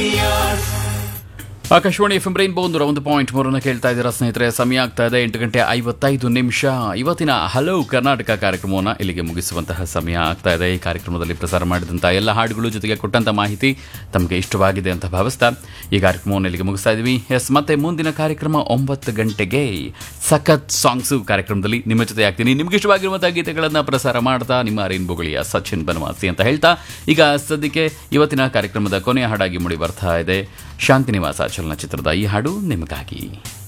Akashvani F M rainbow ನೂರ ಒಂದು point ಮೂರನ್ನು ಕೇಳ್ತಾ ಇದ್ದೀರಾ ಸ್ನೇಹಿತರೆ ಸಮಯ ಆಗ್ತಾ ಇದೆ ಎಂಟು ಗಂಟೆ ಐವತ್ತೈದು ನಿಮಿಷ ಇವತ್ತಿನ ಹಲೋ ಕರ್ನಾಟಕ ಕಾರ್ಯಕ್ರಮವನ್ನು ಇಲ್ಲಿಗೆ ಮುಗಿಸುವಂತಹ ಸಮಯ ಆಗ್ತಾ ಇದೆ ಈ ಕಾರ್ಯಕ್ರಮದಲ್ಲಿ ಪ್ರಸಾರ ಮಾಡಿದಂಥ ಎಲ್ಲ ಹಾಡುಗಳು ಜೊತೆಗೆ ಕೊಟ್ಟಂಥ ಮಾಹಿತಿ ತಮಗೆ ಇಷ್ಟವಾಗಿದೆ ಅಂತ ಭಾವಿಸ್ತಾ ಈ ಕಾರ್ಯಕ್ರಮವನ್ನು ಇಲ್ಲಿಗೆ ಮುಗಿಸ್ತಾ ಇದ್ದೀವಿ ಎಸ್ ಮತ್ತೆ ಮುಂದಿನ ಕಾರ್ಯಕ್ರಮ ಒಂಬತ್ತು ಗಂಟೆಗೆ ಸಖತ್ ಸಾಂಗ್ಸು ಕಾರ್ಯಕ್ರಮದಲ್ಲಿ ನಿಮ್ಮ ಜೊತೆ ಆಗ್ತೀನಿ ನಿಮ್ಗೆ ಇಷ್ಟವಾಗಿರುವಂತಹ ಗೀತೆಗಳನ್ನು ಪ್ರಸಾರ ಮಾಡ್ತಾ ನಿಮ್ಮ ರೈನ್ಬೋಗಳಿಯ ಸಚಿನ್ ಬನವಾಸಿ ಅಂತ ಹೇಳ್ತಾ ಈಗ ಸದ್ಯಕ್ಕೆ ಇವತ್ತಿನ ಕಾರ್ಯಕ್ರಮದ ಕೊನೆಯ ಹಾಡಾಗಿ ಮೂಡಿ ಬರ್ತಾ ಇದೆ ಶಾಂತಿನಿವಾಸ ಚಲನಚಿತ್ರದ ಈ ಹಾಡು ನಿಮಗಾಗಿ